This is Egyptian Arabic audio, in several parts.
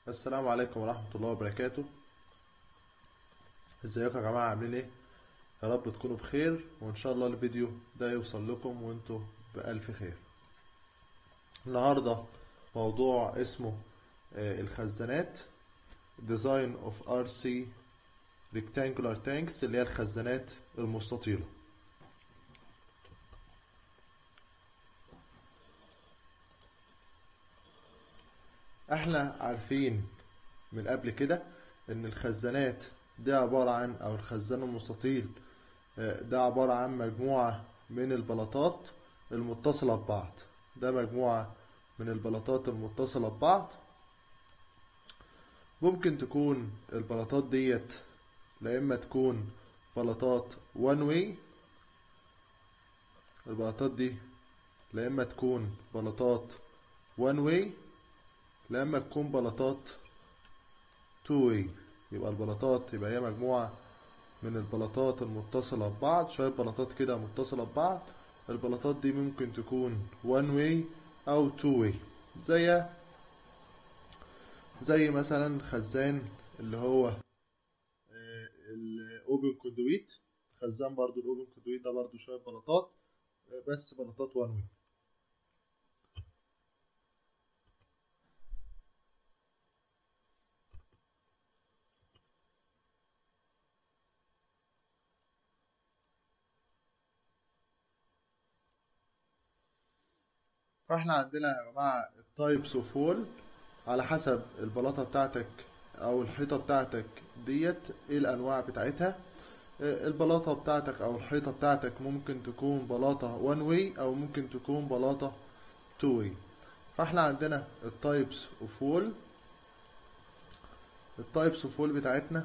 السلام عليكم ورحمة الله وبركاته ازيكم يا جماعة عاملين ايه يا رب تكونوا بخير وان شاء الله الفيديو ده يوصل لكم وانتوا بألف خير النهاردة موضوع اسمه آه، الخزانات Design of RC Rectangular Tanks اللي هي الخزانات المستطيلة احنا عارفين من قبل كده ان الخزانات دي عبارة عن او الخزان المستطيل آه، ده عبارة عن مجموعة من البلاطات المتصلة ببعض ده مجموعة من البلاطات المتصلة ببعض ممكن تكون البلاطات ديت لا اما تكون بلاطات وان واي البلاطات دي لا اما تكون بلاطات وان واي لا اما تكون بلاطات تو واي يبقى البلاطات يبقى هي مجموعة من البلاطات المتصلة ببعض شوية بلاطات كده متصلة ببعض البلاطات دي ممكن تكون one way أو two way زي زي مثلا خزان اللي هو الأوبن كوندويت خزان برضو الأوبن كوندويت ده برضو شوية بلاطات آه، بس بلاطات one way فاحنا عندنا يا جماعة التايبس اوف وول على حسب البلاطة بتاعتك او الحيطة بتاعتك ديت ايه الانواع بتاعتها آه، البلاطة بتاعتك او الحيطة بتاعتك ممكن تكون بلاطة وان واي او ممكن تكون بلاطة تو واي فاحنا عندنا التايبس اوف وول التايبس اوف وول بتاعتنا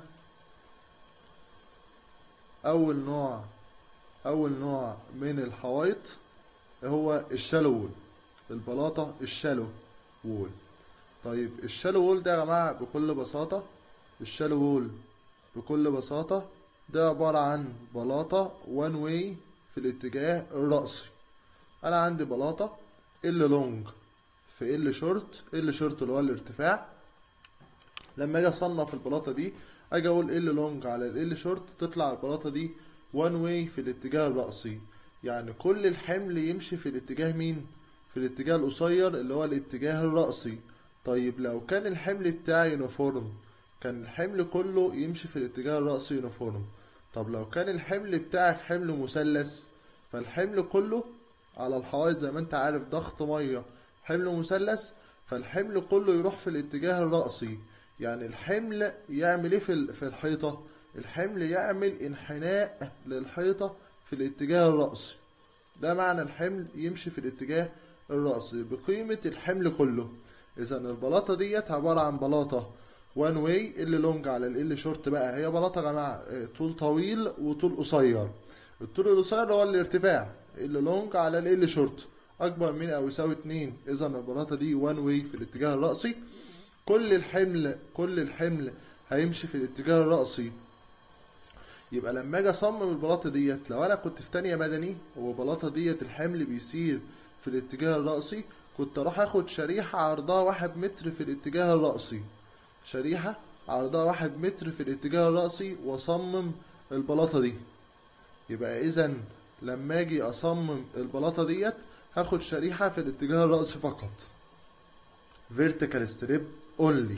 اول نوع اول نوع من الحوايط هو الشالو وول البلاطة الشالو وول طيب الشالو وول ده يا جماعة بكل بساطة الشالو وول بكل بساطة ده عبارة عن بلاطة وان واي في الاتجاه الرأسي أنا عندي بلاطة ال لونج في ال شورت ال شورت اللي هو الارتفاع لما اجي اصنف البلاطة دي اجي اقول ال لونج على ال شورت تطلع البلاطة دي وان واي في الاتجاه الرأسي يعني كل الحمل يمشي في الاتجاه مين في الاتجاه القصير اللي هو الاتجاه الرأسي طيب لو كان الحمل بتاعي يونيفورم كان الحمل كله يمشي في الاتجاه الرأسي يونيفورم طب لو كان الحمل بتاعك حمل مثلث فالحمل كله على الحوائط زي ما انت عارف ضغط مية حمل مثلث فالحمل كله يروح في الاتجاه الرأسي يعني الحمل يعمل ايه في ال- في الحيطة الحمل يعمل انحناء للحيطة في الاتجاه الرأسي ده معنى الحمل يمشي في الاتجاه الرأسي بقيمة الحمل كله إذا البلاطة ديت عبارة عن بلاطة وان واي ال لونج على ال شورت بقى هي بلاطة يا جماعة آه، طول طويل وطول قصير الطول القصير هو الارتفاع ال لونج على ال شورت أكبر من أو يساوي اتنين إذا البلاطة دي وان واي في الاتجاه الرأسي كل الحمل كل الحمل هيمشي في الاتجاه الرأسي يبقى لما اجي اصمم البلاطه ديت لو انا كنت في تانية مدني والبلاطه ديت الحمل بيسير في الاتجاه الرأسي كنت اروح اخد شريحه عرضها واحد متر في الاتجاه الرأسي شريحه عرضها واحد متر في الاتجاه الرأسي واصمم البلاطه دي يبقى اذا لما اجي اصمم البلاطه ديت هاخد شريحه في الاتجاه الرأسي فقط vertical strip only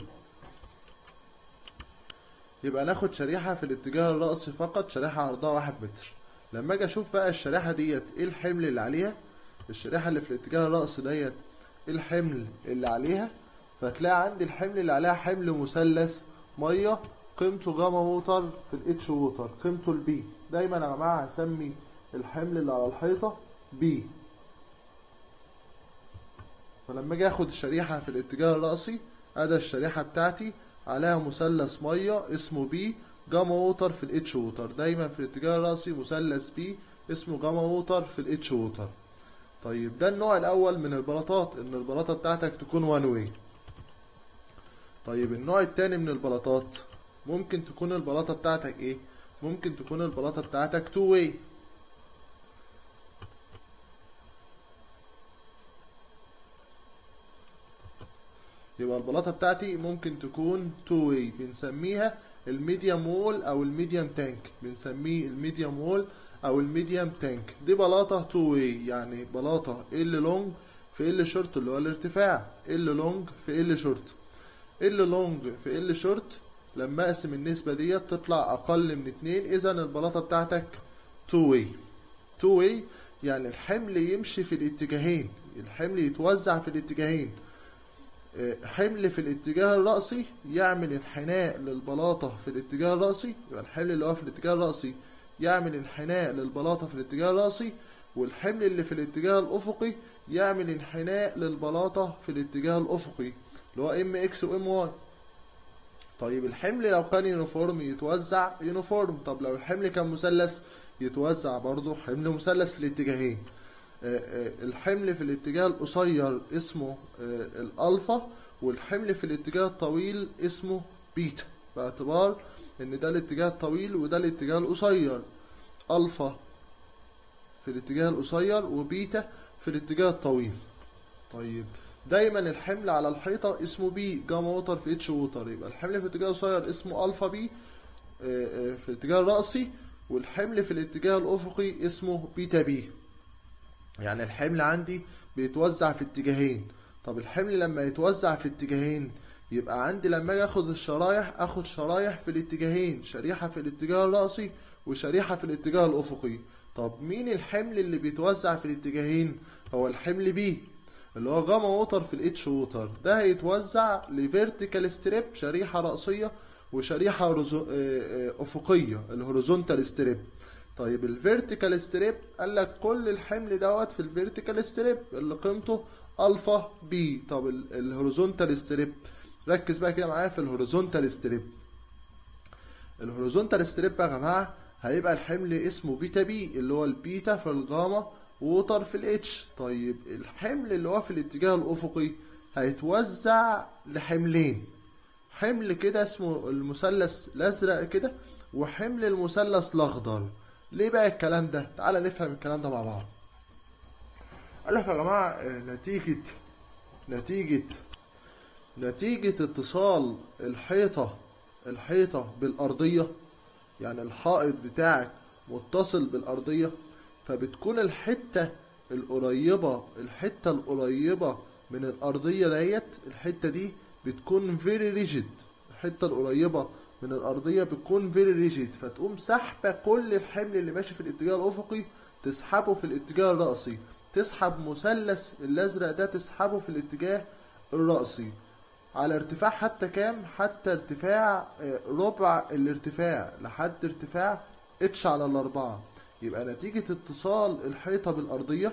يبقى ناخد شريحة في الاتجاه الرأسي فقط شريحة عرضها واحد متر لما اجي اشوف بقى الشريحة ديت ايه الحمل اللي عليها الشريحة اللي في الاتجاه الرأسي ديت ايه الحمل اللي عليها فتلاقي عندي الحمل اللي عليها حمل مثلث مية قيمته جاما ووتر في الاتش ووتر قيمته البي دايما يا جماعة هسمي الحمل اللي على الحيطة بي فلما اجي اخد الشريحة في الاتجاه الرأسي ادي الشريحة بتاعتي عليها مثلث مية اسمه بي جاما ووتر في الاتش ووتر دايما في الاتجاه الرأسي مثلث بي اسمه جاما ووتر في الاتش ووتر طيب ده النوع الاول من البلاطات ان البلاطة بتاعتك تكون وان واي طيب النوع التاني من البلاطات ممكن تكون البلاطة بتاعتك ايه ممكن تكون البلاطة بتاعتك تو واي يبقى البلاطه بتاعتي ممكن تكون تو واي بنسميها الميديم وول او الميديم تانك بنسميه الميديم وول او الميديم تانك دي بلاطه تو واي يعني بلاطه ال لونج في ال شورت اللي هو الارتفاع ال لونج في ال شورت ال لونج في ال شورت لما اقسم النسبه ديت تطلع اقل من اتنين اذا البلاطه بتاعتك تو واي تو واي يعني الحمل يمشي في الاتجاهين الحمل يتوزع في الاتجاهين حمل في الاتجاه الرأسي يعمل انحناء للبلاطة في الاتجاه الرأسي يبقى الحمل اللي هو في الاتجاه الرأسي يعمل انحناء للبلاطة في الاتجاه الرأسي والحمل اللي في الاتجاه الأفقي يعمل انحناء للبلاطة في الاتجاه الأفقي اللي هو ام اكس وام واي طيب الحمل لو كان يونيفورم يتوزع يونيفورم طب لو الحمل كان مثلث يتوزع برضه حمل مثلث في الاتجاهين الحمل في الاتجاه القصير اسمه الالفا والحمل في الاتجاه الطويل اسمه بيتا باعتبار ان ده الاتجاه الطويل وده الاتجاه القصير الفا في الاتجاه القصير وبيتا في الاتجاه الطويل طيب دايما الحمل على الحيطة اسمه بي جاما ووتر في اتش ووتر يبقى الحمل في الاتجاه القصير اسمه الفا بي في الاتجاه الرأسي والحمل في الاتجاه الأفقي اسمه بيتا بي يعني الحمل عندي بيتوزع في اتجاهين طب الحمل لما يتوزع في اتجاهين يبقى عندي لما اجي اخد الشرايح اخد شرايح في الاتجاهين شريحة في الاتجاه الرأسي وشريحة في الاتجاه الأفقي طب مين الحمل اللي بيتوزع في الاتجاهين هو الحمل بي اللي هو جاما ووتر في الاتش ووتر ده هيتوزع لفيرتيكال ستريب شريحة رأسية وشريحة رزو... أفقية الهوريزونتال ستريب طيب الفيرتيكال ستريب قال لك كل الحمل دوت في الفيرتيكال ستريب اللي قيمته الفا بي طب الهوريزونتال ستريب ركز بقى كده معايا في الهوريزونتال ستريب الهوريزونتال ستريب يا جماعه هيبقى الحمل اسمه بيتا بي اللي هو البيتا في الجاما ووتر في الاتش طيب الحمل اللي هو في الاتجاه الافقي هيتوزع لحملين حمل كده اسمه المثلث الازرق كده وحمل المثلث الاخضر ليه بقى الكلام ده تعالى نفهم الكلام ده مع بعض قال لك يا جماعه نتيجه نتيجه نتيجه اتصال الحيطه الحيطه بالارضيه يعني الحائط بتاعك متصل بالارضيه فبتكون الحته القريبه الحته القريبه من الارضيه ديت الحته دي بتكون فيري ريجيد الحته القريبه من الارضيه بتكون فيري ريجيد فتقوم سحبه كل الحمل اللي ماشي في الاتجاه الافقي تسحبه في الاتجاه الرأسي تسحب مثلث الازرق ده تسحبه في الاتجاه الرأسي على ارتفاع حتى كام حتى ارتفاع ربع الارتفاع لحد ارتفاع اتش على الاربعة يبقى نتيجة اتصال الحيطة بالارضية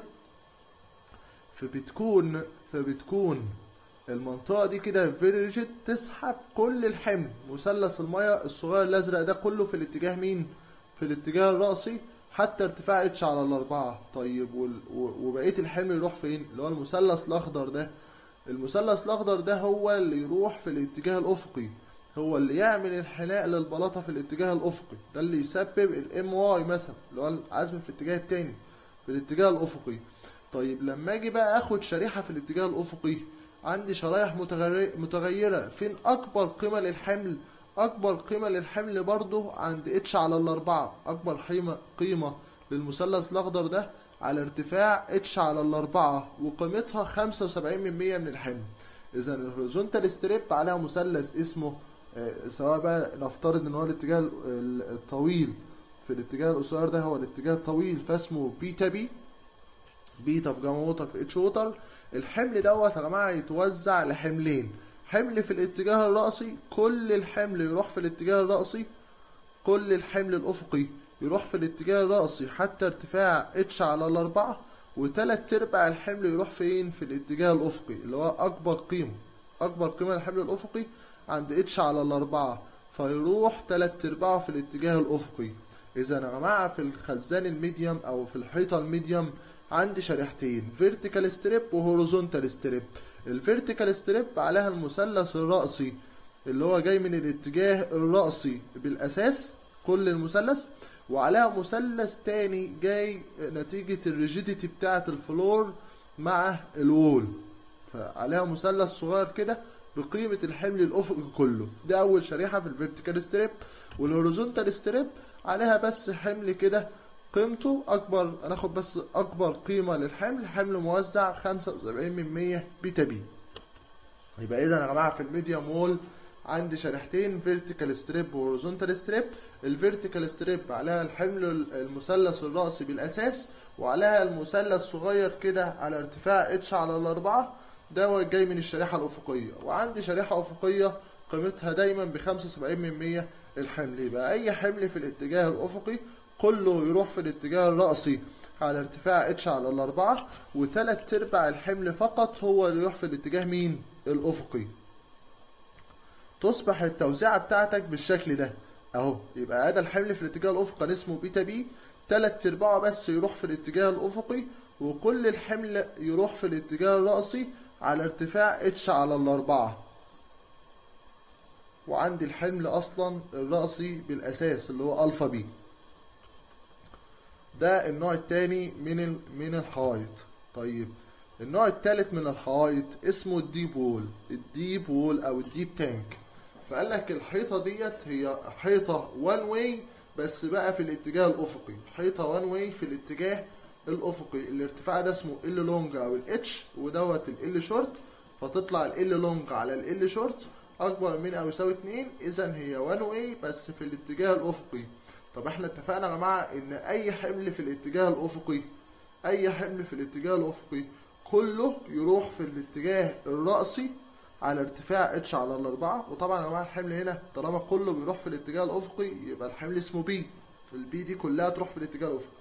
فبتكون فبتكون المنطقة دي كده فيري ريجيد تسحب كل الحمل مثلث المية الصغير الازرق ده كله في الاتجاه مين في الاتجاه الرأسي حتى ارتفاع اتش على الاربعة طيب وبقية الحمل يروح فين اللي هو المثلث الاخضر ده المثلث الاخضر ده هو اللي يروح في الاتجاه الافقي هو اللي يعمل انحناء للبلاطه في الاتجاه الافقي ده اللي يسبب الام واي مثلا اللي هو العزم في الاتجاه التاني في الاتجاه الافقي طيب لما اجي بقى اخد شريحه في الاتجاه الافقي عندي شرايح متغيره فين اكبر قيمه للحمل اكبر قيمه للحمل برضه عند اتش على الاربعه اكبر قيمه قيمه للمثلث الاخضر ده على ارتفاع اتش على الاربعة وقيمتها خمسة وسبعين من مية من الحمل اذا الهوريزونتال ستريب عليها مثلث اسمه سواء بقى نفترض ان هو الاتجاه الطويل في الاتجاه القصير ده هو الاتجاه الطويل فاسمه بيتا بي بيتا في جاما ووتر في اتش ووتر الحمل دوت يا جماعه يتوزع لحملين حمل في الاتجاه الرأسي كل الحمل يروح في الاتجاه الرأسي كل الحمل الأفقي يروح في الاتجاه الرأسي حتى ارتفاع اتش على الأربعة وتلات أرباع الحمل يروح فين في الاتجاه الأفقي اللي هو أكبر قيمة أكبر قيمة للحمل الأفقي عند اتش على الأربعة فيروح تلات أرباعه في الاتجاه الأفقي إذا يا جماعة في الخزان الميديم أو في الحيطة الميديم عندي شريحتين فيرتيكال ستريب وهوريزونتال ستريب الفيرتيكال ستريب عليها المثلث الرأسي اللي هو جاي من الاتجاه الرأسي بالأساس كل المثلث وعليها مثلث تاني جاي نتيجة الريجيديتي بتاعة الفلور مع الوول فعليها مثلث صغير كده بقيمة الحمل الأفقي كله ده أول شريحة في الفيرتيكال ستريب والهوريزونتال ستريب عليها بس حمل كده قيمته أكبر هناخد بس أكبر قيمة للحمل حمل موزع خمسة وسبعين من مية بيتا بي يبقى إذا يا جماعة في الميديوم وول عندي شريحتين فيرتيكال ستريب وهوريزونتال ستريب الفيرتيكال ستريب عليها الحمل المثلث الرأسي بالأساس وعليها المثلث صغير كده على ارتفاع اتش على الأربعة ده جاي من الشريحة الأفقية وعندي شريحة أفقية قيمتها دايما بخمسة وسبعين من مية الحمل يبقى أي حمل في الاتجاه الأفقي كله يروح في الاتجاه الرأسي على ارتفاع اتش على الأربعة وتلات أرباع الحمل فقط هو اللي يروح في الاتجاه مين؟ الأفقي تصبح التوزيعة بتاعتك بالشكل ده اهو يبقى هذا الحمل في الاتجاه الافقي اسمه بيتا بي تلات ارباعه بس يروح في الاتجاه الافقي وكل الحمل يروح في الاتجاه الرأسي على ارتفاع اتش على الاربعة وعندي الحمل اصلا الرأسي بالاساس اللي هو الفا بي ده النوع التاني من ال... من الحوايط طيب النوع التالت من الحوايط اسمه الديب وول الديب وول او الديب تانك فقال لك الحيطه ديت هي حيطه وان واي بس بقى في الاتجاه الافقي حيطه وان واي في الاتجاه الافقي الارتفاع ده اسمه ال لونج او الاتش ودوت ال شورت فتطلع ال لونج على ال شورت اكبر من او يساوي 2 اذا هي وان واي بس في الاتجاه الافقي طب احنا اتفقنا يا جماعه ان اي حمل في الاتجاه الافقي اي حمل في الاتجاه الافقي كله يروح في الاتجاه الرأسي على ارتفاع اتش على الأربعة وطبعا يا جماعة الحمل هنا طالما كله بيروح في الاتجاه الأفقي يبقى الحمل اسمه بي البي دي كلها تروح في الاتجاه الأفقي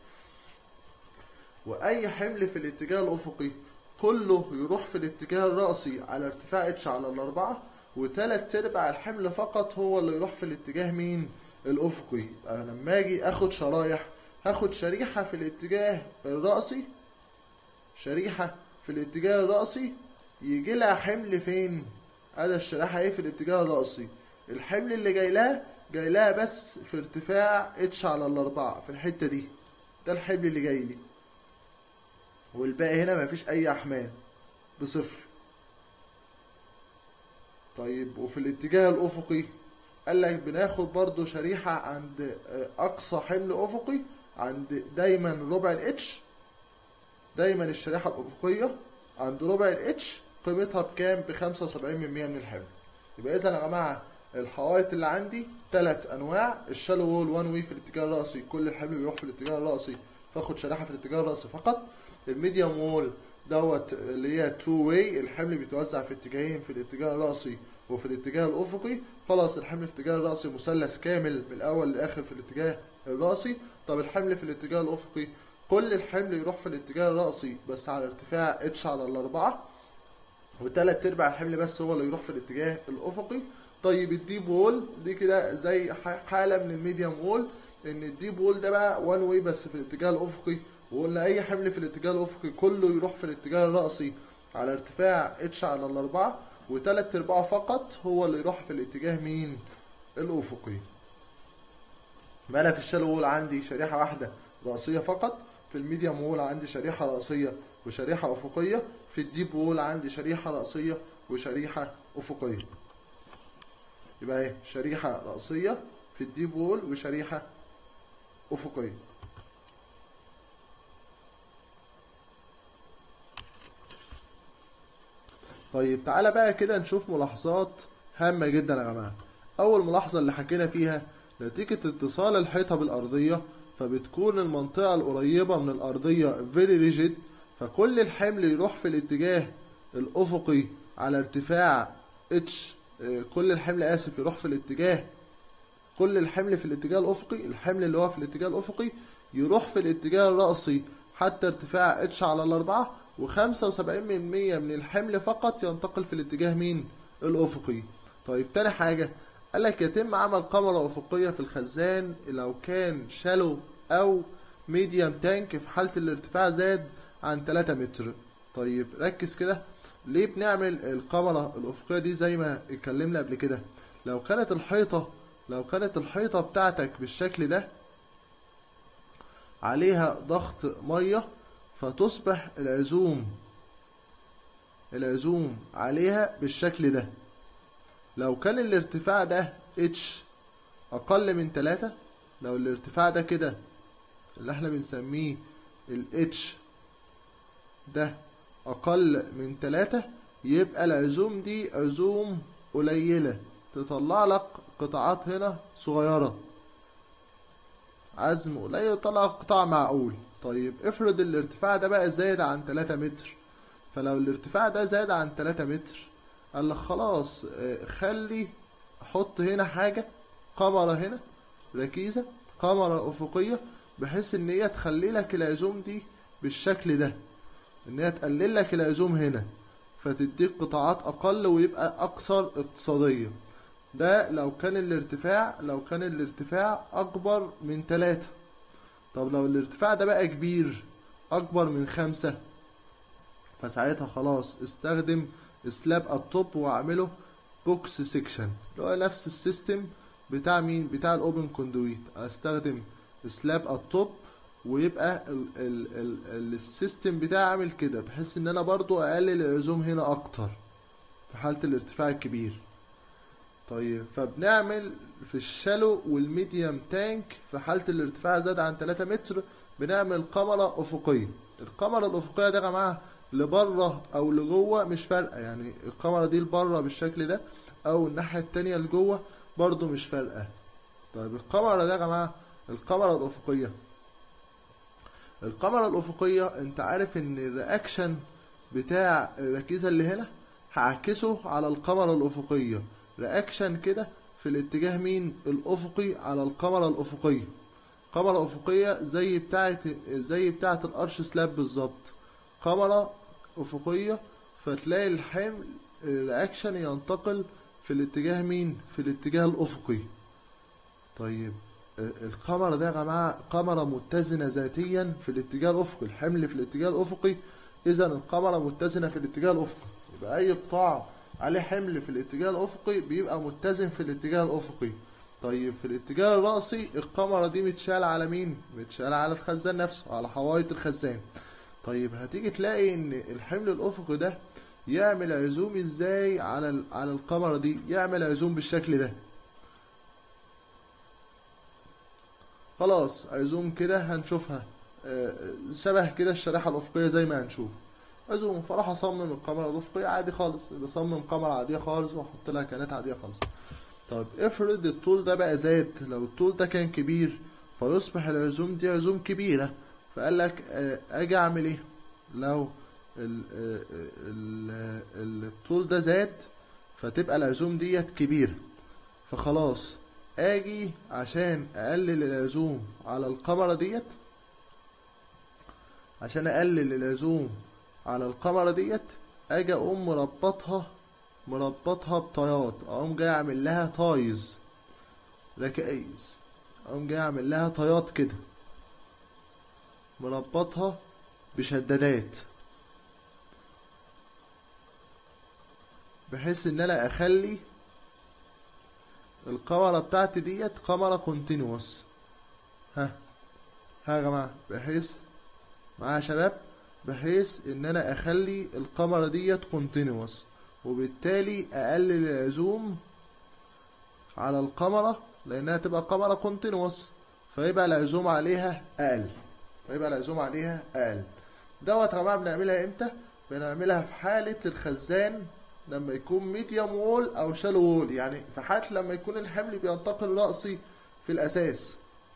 وأي حمل في الاتجاه الأفقي كله يروح في الاتجاه الرأسي على ارتفاع اتش على الأربعة وتلات أرباع الحمل فقط هو اللي يروح في الاتجاه مين؟ الأفقي أنا لما أجي آخد شرايح هاخد شريحة في الاتجاه الرأسي شريحة في الاتجاه الرأسي يجي لها حمل فين؟ ادي الشريحة ايه في الاتجاه الرأسي الحمل اللي جاي لها جاي لها بس في ارتفاع اتش على الأربعة في الحتة دي ده الحمل اللي جاي لي والباقي هنا مفيش أي أحمال بصفر طيب وفي الاتجاه الأفقي قال لك بناخد برضو شريحة عند أقصى حمل أفقي عند دايما ربع الاتش دايما الشريحة الأفقية عند ربع الاتش قيمتها بكام؟ ب 75 من 100 من الحمل. يبقى إذا يا جماعة الحوائط اللي عندي ثلاث أنواع الشالو وول وان وي في الاتجاه الرأسي كل الحمل بيروح في الاتجاه الرأسي فاخد شريحة في الاتجاه الرأسي فقط. الميديوم وول دوت اللي هي تو واي الحمل بيتوزع في اتجاهين في الاتجاه الرأسي وفي الاتجاه الأفقي خلاص الحمل في الاتجاه الرأسي مثلث كامل من الأول للآخر في الاتجاه الرأسي طب الحمل في الاتجاه الأفقي كل الحمل يروح في الاتجاه الرأسي بس على ارتفاع اتش على الأربعة وتلات أرباع الحمل بس هو اللي يروح في الاتجاه الأفقي طيب الديب وول دي كده زي حالة من الميديوم وول إن الديب وول ده بقى وان واي بس في الاتجاه الأفقي وقلنا أي حمل في الاتجاه الأفقي كله يروح في الاتجاه الرأسي على ارتفاع اتش على الأربعة وتلات أرباعه فقط هو اللي يروح في الاتجاه مين؟ الأفقي. يبقى أنا في الشالو وول عندي شريحة واحدة رأسية فقط في الميديوم وول عندي شريحة رأسية وشريحة أفقية في الديب وول عندي شريحة رأسية وشريحة أفقية يبقى ايه شريحة رأسية في الديب وول وشريحة أفقية طيب تعالى بقى كده نشوف ملاحظات هامة جدا يا جماعة أول ملاحظة اللي حكينا فيها نتيجة اتصال الحيطة بالأرضية فبتكون المنطقة القريبة من الأرضية very rigid فكل الحمل يروح في الاتجاه الأفقي على ارتفاع h كل الحمل آسف يروح في الاتجاه كل الحمل في الاتجاه الأفقي الحمل اللي هو في الاتجاه الأفقي يروح في الاتجاه الرأسي حتى ارتفاع h على الأربعة وخمسة وسبعين من مية من الحمل فقط ينتقل في الاتجاه مين؟ الأفقي طيب تاني حاجة قال لك يتم عمل كاميرا أفقية في الخزان لو كان شالو أو ميديوم تانك في حالة الارتفاع زاد عن 3 متر طيب ركز كده ليه بنعمل الكاميرا الأفقية دي زي ما اتكلمنا قبل كده لو كانت الحيطة لو كانت الحيطة بتاعتك بالشكل ده عليها ضغط مية فتصبح العزوم العزوم عليها بالشكل ده لو كان الارتفاع ده اتش اقل من تلاتة لو الارتفاع ده كده اللي احنا بنسميه الاتش ده اقل من تلاتة يبقى العزوم دي عزوم قليلة تطلع لك قطاعات هنا صغيرة عزم قليل يطلع قطاع معقول طيب افرض الارتفاع ده بقى زايد عن 3 متر فلو الارتفاع ده زاد عن 3 متر قال لك خلاص آه، خلي حط هنا حاجة كاميرا هنا ركيزة كاميرا أفقية بحيث إن هي تخلي لك العزوم دي بالشكل ده إن هي تقلل لك العزوم هنا فتديك قطاعات أقل ويبقى أكثر اقتصادية ده لو كان الارتفاع لو كان الارتفاع أكبر من تلاتة طب لو الارتفاع ده بقى كبير أكبر من خمسة فساعتها خلاص استخدم سلاب التوب واعمله بوكس سيكشن اللي هو نفس السيستم بتاع مين بتاع الاوبن كوندويت استخدم سلاب التوب ويبقى ال ال ال ال السيستم بتاعي عامل كده بحيث ان انا برضو اقلل العزوم هنا اكتر في حالة الارتفاع الكبير طيب فبنعمل في الشالو والميديوم تانك في حالة الارتفاع زاد عن 3 متر بنعمل كاميرا افقية الكاميرا الافقية ده يا جماعة لبره او لجوه مش فارقة يعني الكاميرا دي لبره بالشكل ده او الناحية التانية لجوه برضو مش فارقة طيب الكاميرا ده يا جماعة الكاميرا الافقية الكاميرا الافقية انت عارف ان الرياكشن بتاع الركيزة اللي هنا هعكسه على الكاميرا الافقية رياكشن كده في الاتجاه مين الافقي على الكاميرا الافقية كاميرا افقية زي بتاعة زي بتاعة الارش سلاب بالظبط كاميرا افقية فتلاقي الحمل الرياكشن ينتقل في الاتجاه مين في الاتجاه الافقي طيب آه، الكاميرا ده يا جماعة كاميرا متزنة ذاتيا في الاتجاه الافقي الحمل في الاتجاه الافقي اذا الكاميرا متزنة في الاتجاه الافقي يبقى اي قطاع عليه حمل في الاتجاه الافقي بيبقى متزن في الاتجاه الافقي طيب في الاتجاه الرأسي الكاميرا دي متشالة على مين متشالة على الخزان نفسه على حوايط الخزان طيب هتيجي تلاقي ان الحمل الافقي ده يعمل عزوم ازاي على ال- على الكاميرا دي يعمل عزوم بالشكل ده خلاص عزوم كده هنشوفها آه، شبه كده الشريحة الأفقية زي ما هنشوف عزوم فراح أصمم الكاميرا الأفقية عادي خالص بصمم كاميرا عادية خالص وأحط لها كانات عادية خالص طب افرض الطول ده بقى زاد لو الطول ده كان كبير فيصبح العزوم دي عزوم كبيرة فقال لك آه، أجي أعمل إيه لو ال- آه، ال- ال- الطول ده زاد فتبقى العزوم ديت كبيرة فخلاص اجي عشان اقلل العزوم على الكاميرا ديت عشان اقلل العزوم على الكاميرا ديت اجي اقوم مربطها مربطها بطيات اقوم جاي اعمل لها تايز ركائز اقوم جاي اعمل لها طيات كده مربطها بشدادات بحيث ان انا اخلي الكاميرا بتاعتي ديت كاميرا كونتينوس ها ها يا جماعه بحيث معايا يا شباب بحيث ان انا اخلي الكاميرا ديت كونتينوس وبالتالي اقلل العزوم على الكاميرا لانها تبقى كاميرا كونتينوس فيبقى العزوم عليها اقل فيبقى العزوم عليها اقل دوت يا جماعه بنعملها امتى بنعملها في حاله الخزان لما يكون ميديوم وول او شالو وول يعني في حالة لما يكون الحمل بينتقل رأسي في الأساس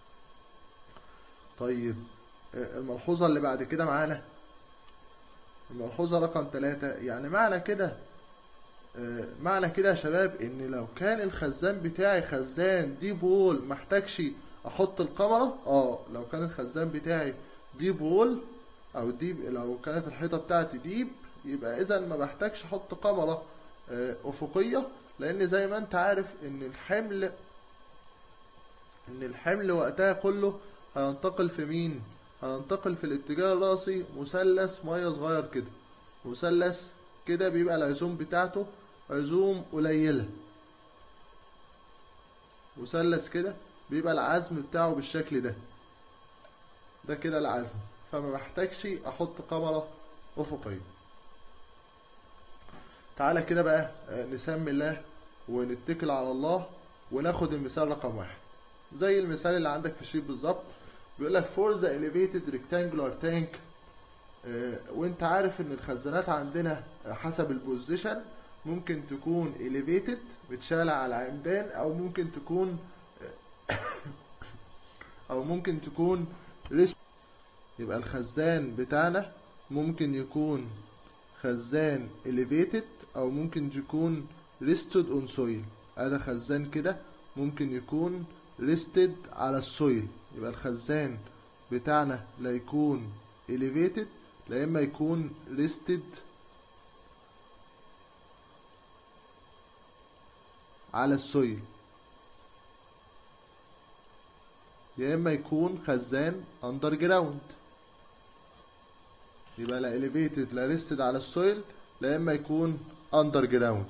طيب آه، الملحوظة اللي بعد كده معانا الملحوظة رقم ثلاثة يعني معنى كده آه، معنى كده يا شباب ان لو كان الخزان بتاعي خزان ديب وول محتاجش احط الكاميرا اه لو كان الخزان بتاعي ديب وول او ديب لو كانت الحيطة بتاعتي ديب يبقى اذا ما بحتاجش احط كاميرا آه، افقية لان زي ما انت عارف ان الحمل ان الحمل وقتها كله هينتقل في مين هينتقل في الاتجاه الرأسي مثلث مية صغير كده مثلث كده بيبقى العزوم بتاعته عزوم قليلة مثلث كده بيبقى العزم بتاعه بالشكل ده ده كده العزم فما بحتاجش احط كاميرا افقية تعالى كده بقى آه، نسمي الله ونتكل على الله وناخد المثال رقم واحد زي المثال اللي عندك في الشيت بالظبط بيقول لك for the elevated rectangular tank آه، وانت عارف ان الخزانات عندنا حسب البوزيشن ممكن تكون elevated متشالة على عمدان او ممكن تكون او ممكن تكون rest يبقى الخزان بتاعنا ممكن يكون خزان elevated او ممكن يكون rested on soil هذا خزان كده ممكن يكون rested على السويل يبقى الخزان بتاعنا لا يكون elevated لا اما يكون rested على السويل يا اما يكون خزان اندر جراوند يبقى لا elevated لا rested على السويل لا اما يكون اندر جراوند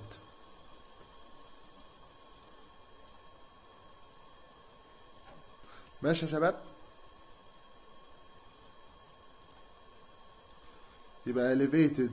ماشي يا شباب يبقى elevated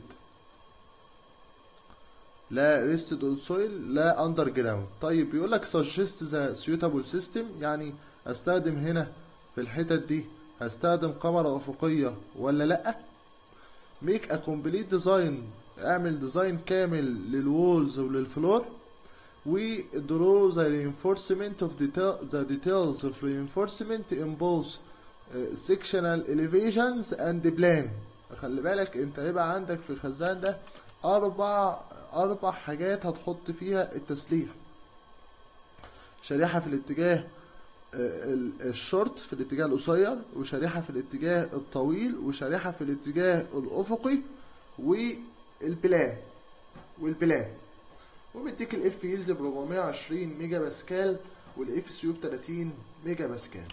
لا rested on soil لا underground طيب بيقول لك suggest the suitable system يعني استخدم هنا في الحتت دي هستخدم كاميرا افقية ولا لا make a complete design اعمل ديزاين كامل للوولز وللفلور و draw the reinforcement of detail, the details of reinforcement in both uh, sectional elevations and plan خلي بالك انت هيبقى عندك في الخزان ده اربع اربع حاجات هتحط فيها التسليح شريحة في الاتجاه آه، ال- الشورت في الاتجاه القصير وشريحة في الاتجاه الطويل وشريحة في الاتجاه الافقي والبلان والبلان ومديك الاف يلد ب 420 ميجا باسكال والاف سيو ب 30 ميجا باسكال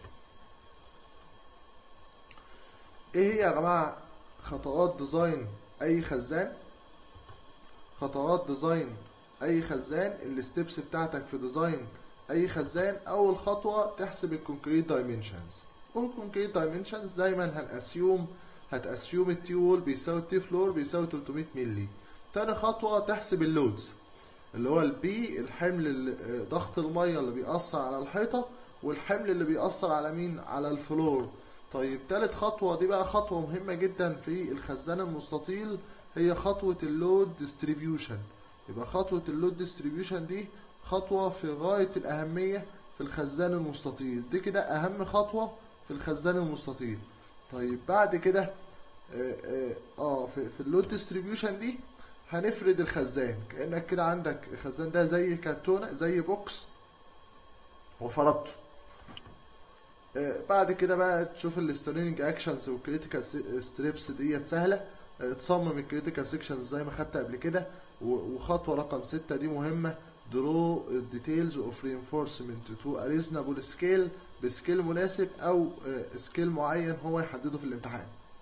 ايه هي يا جماعه خطوات ديزاين اي خزان خطوات ديزاين اي خزان الستبس بتاعتك في ديزاين اي خزان اول خطوه تحسب الكونكريت دايمنشنز والكونكريت دايمنشنز دايما هنأسيوم هتأسيوم التي وول بيساوي التي فلور بيساوي 300 مللي تاني خطوه تحسب اللودز اللي هو البي الحمل اللي- ضغط الميه اللي بيأثر على الحيطه والحمل اللي بيأثر على مين على الفلور طيب تالت خطوه دي بقى خطوه مهمه جدا في الخزان المستطيل هي خطوه اللود ديستريبيوشن يبقى خطوه اللود ديستريبيوشن دي خطوه في غايه الاهميه في الخزان المستطيل دي كده اهم خطوه في الخزان المستطيل طيب بعد كده اه, آه, آه في, في اللود ديستريبيوشن دي هنفرد الخزان كأنك كده عندك الخزان ده زي كرتونة زي بوكس وفردته آه، بعد كده بقى تشوف السترينج اكشنز والكريتيكال ستريبس ديت سهله آه، تصمم الكريتيكال سيكشنز زي ما خدت قبل كده و- وخطوه رقم ستة دي مهمه درو details of reinforcement to a reasonable scale بسكيل مناسب او سكيل معين هو يحدده في الامتحان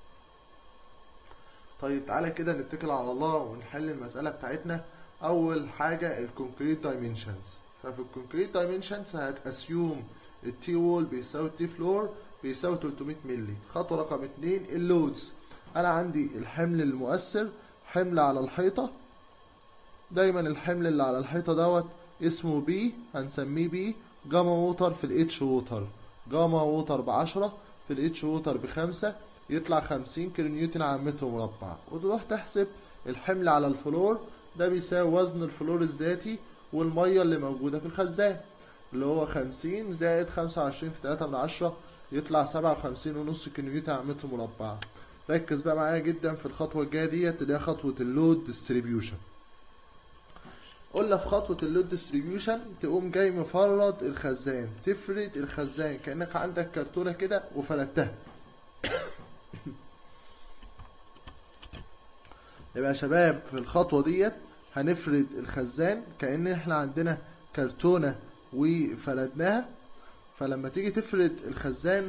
طيب تعالى كده نتكل على الله ونحل المسألة بتاعتنا أول حاجة الكونكريت دايمنشنز ففي الكونكريت دايمنشنز هتأسيوم التي وول بيساوي التي فلور بيساوي 300 مللي خطوة رقم اتنين اللودز أنا عندي الحمل المؤثر حمل على الحيطة دايما الحمل اللي على الحيطة دوت اسمه بي هنسميه بي جاما ووتر في الاتش ووتر جاما ووتر بعشرة في الاتش ووتر بخمسة يطلع خمسين كيلو نيوتن على متر مربع وتروح تحسب الحمل على الفلور ده بيساوي وزن الفلور الذاتي والمية اللي موجودة في الخزان اللي هو خمسين زائد خمسة وعشرين في تلاتة من عشرة يطلع سبعة وخمسين ونص كيلو نيوتن على متر مربع ركز بقى معايا جدا في الخطوة الجاية ديت اللي هي خطوة اللود ديستريبيوشن قلنا في خطوة اللود ديستريبيوشن تقوم جاي مفرد الخزان تفرد الخزان كأنك عندك كرتونة كده وفردتها يبقى يا شباب في الخطوة ديت هنفرد الخزان كأن احنا عندنا كرتونة وفردناها فلما تيجي تفرد الخزان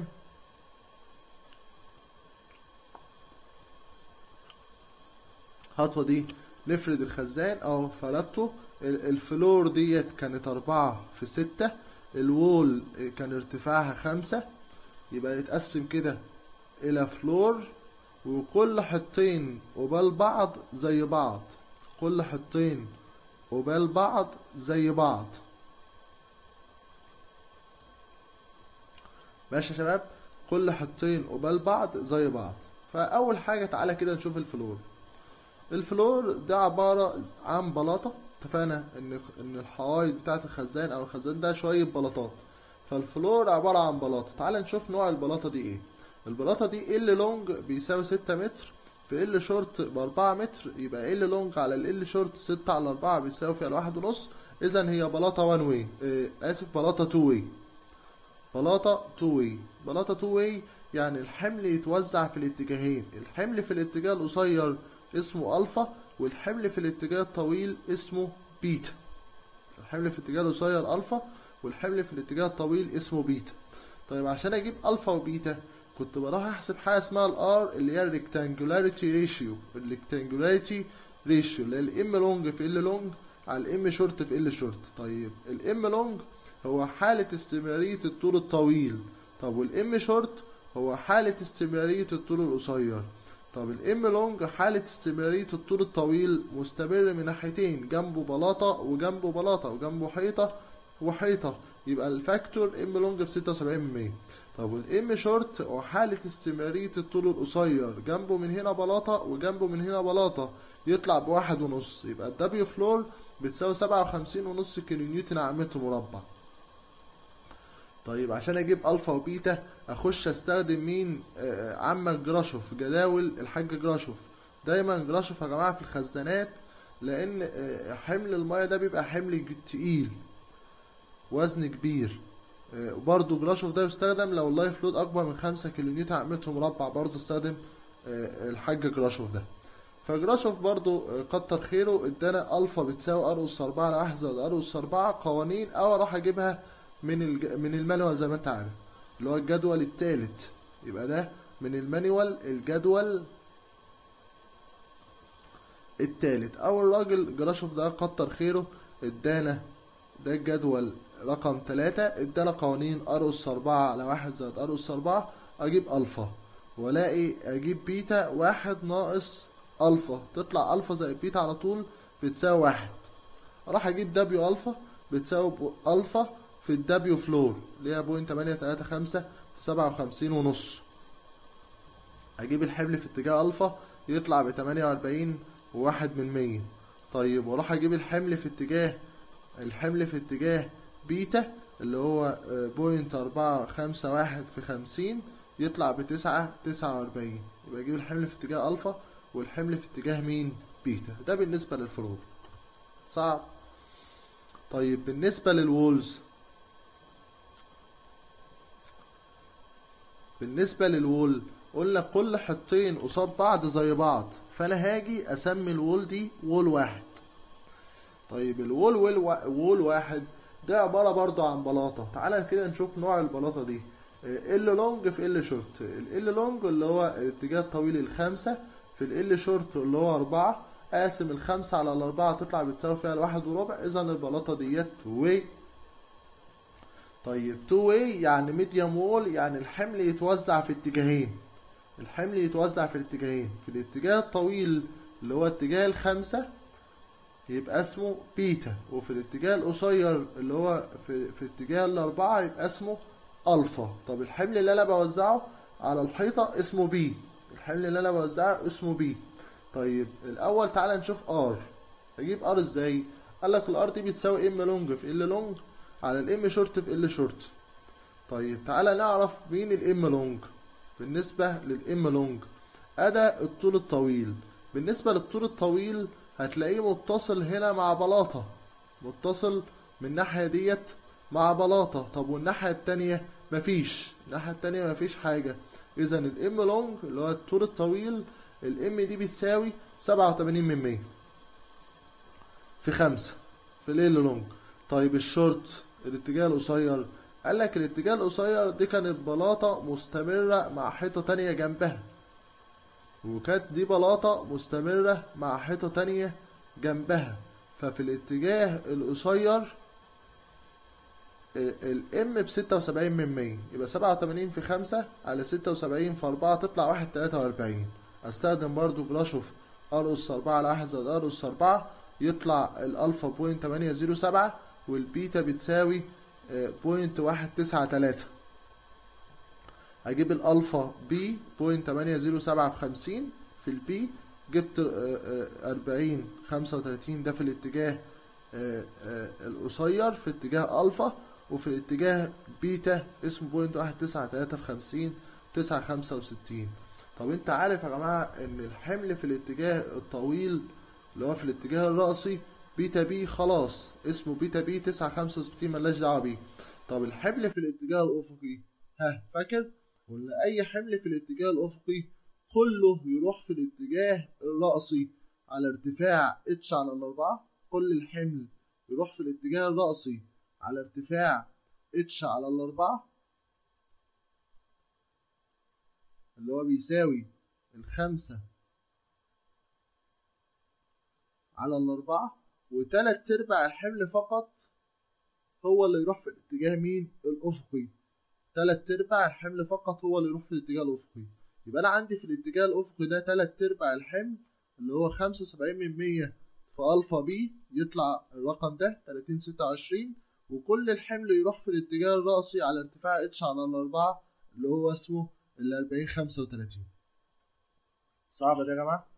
الخطوة دي نفرد الخزان اهو فردته ال- الفلور ديت كانت أربعة في ستة الوول كان ارتفاعها خمسة يبقى يتقسم كده إلى فلور وكل حطين قبال بعض زي بعض كل حطين قبال بعض زي بعض ماشي يا شباب كل حطين قبال بعض زي بعض فاول حاجه تعالى كده نشوف الفلور الفلور ده عباره عن بلاطه اتفقنا ان ان الحوايط بتاعه الخزان او الخزان ده شويه بلاطات فالفلور عباره عن بلاطه تعال نشوف نوع البلاطه دي ايه البلاطه دي ال لونج بيساوي 6 متر في ال شورت ب 4 متر يبقى ال لونج على ال شورت 6 على 4 بيساوي فيها الواحد ونص اذا هي بلاطه 1 واي اسف بلاطه 2 واي بلاطه 2 واي بلاطه 2 واي يعني الحمل يتوزع في الاتجاهين الحمل في الاتجاه القصير اسمه الفا والحمل في الاتجاه الطويل اسمه بيتا الحمل في الاتجاه القصير الفا والحمل في الاتجاه الطويل اسمه بيتا طيب عشان اجيب الفا وبيتا كنت بروح احسب حاجه اسمها الار اللي هي الريكتانجولاريتي ريشيو الريكتانجولاريتي ريشيو اللي هي الام لونج في ال لونج على الام شورت في ال شورت طيب الام لونج هو حالة استمرارية الطول الطويل طب والام شورت هو حالة استمرارية الطول القصير طب الام لونج حالة استمرارية الطول الطويل مستمر من ناحيتين جنبه بلاطة وجنبه بلاطة وجنبه حيطة وحيطة يبقى الفاكتور ام لونج بستة وسبعين من مية طب والام شورت هو حالة استمرارية الطول القصير جنبه من هنا بلاطة وجنبه من هنا بلاطة يطلع بواحد ونص يبقى الدبليو فلور بتساوي سبعة وخمسين ونص كيلو نيوتن على متر مربع طيب عشان اجيب الفا وبيتا اخش استخدم مين آه عمك جراشوف جداول الحاج جراشوف دايما جراشوف يا جماعه في الخزانات لان آه حمل المايه ده بيبقى حمل تقيل وزن كبير آه برضو جراشوف ده يستخدم لو اللايف لود اكبر من خمسة كيلو نيوتن على متر مربع برضو استخدم الحاج جراشوف ده فجراشوف برضو كتر خيره ادانا الفا بتساوي ار اس 4 على 1 زائد ار اس 4 قوانين او اروح اجيبها من الج... من المانيوال زي ما انت عارف اللي هو الجدول الثالث يبقى ده من المانيوال الجدول الثالث اول راجل جراشوف ده كتر خيره ادانا ده الجدول رقم ثلاثة ادانا قوانين ار اس 4 على 1 زائد ار اس 4 اجيب الفا والاقي اجيب بيتا واحد ناقص الفا تطلع الفا زائد بيتا على طول بتساوي واحد راح اجيب دبليو الفا بتساوي الفا في الدبليو فلور اللي هي بوينت تمانية تلاتة خمسة في سبعة وخمسين ونص هجيب الحمل في اتجاه الفا يطلع بتمانية واربعين وواحد من مية طيب واروح اجيب الحمل في اتجاه الحمل في اتجاه بيتا اللي هو بوينت أربعة خمسة واحد في خمسين يطلع بتسعة تسعة وأربعين يبقى أجيب الحمل في اتجاه ألفا والحمل في اتجاه مين؟ بيتا ده بالنسبة للفروض صعب طيب بالنسبة للوولز بالنسبة للوول قلنا كل حطين قصاد بعض زي بعض فأنا هاجي أسمي الوول دي وول واحد طيب الوول وول, وول واحد ده عبارة برضو عن بلاطة تعالى كده نشوف نوع البلاطة دي ال لونج في ال شورت ال لونج اللي هو الاتجاه الطويل الخمسة في ال شورت اللي هو أربعة قاسم الخمسة على الأربعة تطلع بتساوي فيها الواحد وربع إذا البلاطة ديت واي طيب تو واي يعني ميديوم وول يعني الحمل يتوزع في اتجاهين الحمل يتوزع في الاتجاهين في الاتجاه الطويل اللي هو اتجاه الخمسة يبقى اسمه بيتا وفي الاتجاه القصير اللي هو في, في اتجاه الأربعة يبقى اسمه ألفا طب الحمل اللي أنا بوزعه على الحيطة اسمه بي الحمل اللي أنا بوزعه اسمه بي طيب الأول تعالى نشوف ار أجيب ار ازاي قال لك الار دي بتساوي ام لونج في ال لونج على الام شورت في ال شورت طيب تعالى نعرف مين الام لونج بالنسبة للام لونج أدا الطول الطويل بالنسبة للطول الطويل هتلاقيه متصل هنا مع بلاطة متصل من الناحية ديت مع بلاطة طب والناحية التانية مفيش الناحية التانية مفيش حاجة إذا الام لونج اللي هو الطول الطويل الام دي بتساوي سبعة وتمانين من مية في خمسة في ال لونج طيب الشورت الاتجاه القصير قال لك الاتجاه القصير دي كانت بلاطة مستمرة مع حيطة تانية جنبها وكانت دي بلاطة مستمرة مع حيطة تانية جنبها ففي الاتجاه القصير الام بستة وسبعين من مية يبقى سبعة وتمانين في خمسة على ستة وسبعين في أربعة تطلع واحد تلاتة وأربعين أستخدم برضو جراشوف ار اس أربعة على واحد زائد ار اس أربعة يطلع الالفا بوينت تمانية زيرو سبعة والبيتا بتساوي بوينت واحد تسعة تلاتة هجيب الالفا بي بوينت تمانية زيرو سبعة في خمسين في البي جبت أربعين خمسة وتلاتين ده في الاتجاه آه، آه، القصير في اتجاه الفا وفي الاتجاه بيتا اسمه بوينت واحد تسعة تلاتة في خمسين تسعة خمسة وستين طب انت عارف يا جماعة ان الحمل في الاتجاه الطويل اللي هو في الاتجاه الرأسي بيتا بي خلاص اسمه بيتا بي تسعة خمسة وستين ملناش دعوة بيه طب الحمل في الاتجاه الأفقي ها فاكر؟ قلنا أي حمل في الاتجاه الأفقي كله يروح في الاتجاه الرأسي على ارتفاع اتش على الأربعة كل الحمل يروح في الاتجاه الرأسي على ارتفاع اتش على الأربعة اللي هو بيساوي الخمسة على الأربعة وتلات أرباع الحمل فقط هو اللي يروح في الاتجاه مين؟ الأفقي تلات أرباع الحمل فقط هو اللي يروح في الاتجاه الأفقي يبقى أنا عندي في الاتجاه الأفقي ده تلات أرباع الحمل اللي هو خمسة وسبعين من مية في ألفا بي يطلع الرقم ده تلاتين ستة وعشرين وكل الحمل يروح في الاتجاه الرأسي على ارتفاع اتش على الأربعة اللي هو اسمه الأربعين خمسة وتلاتين صعبة ده يا جماعة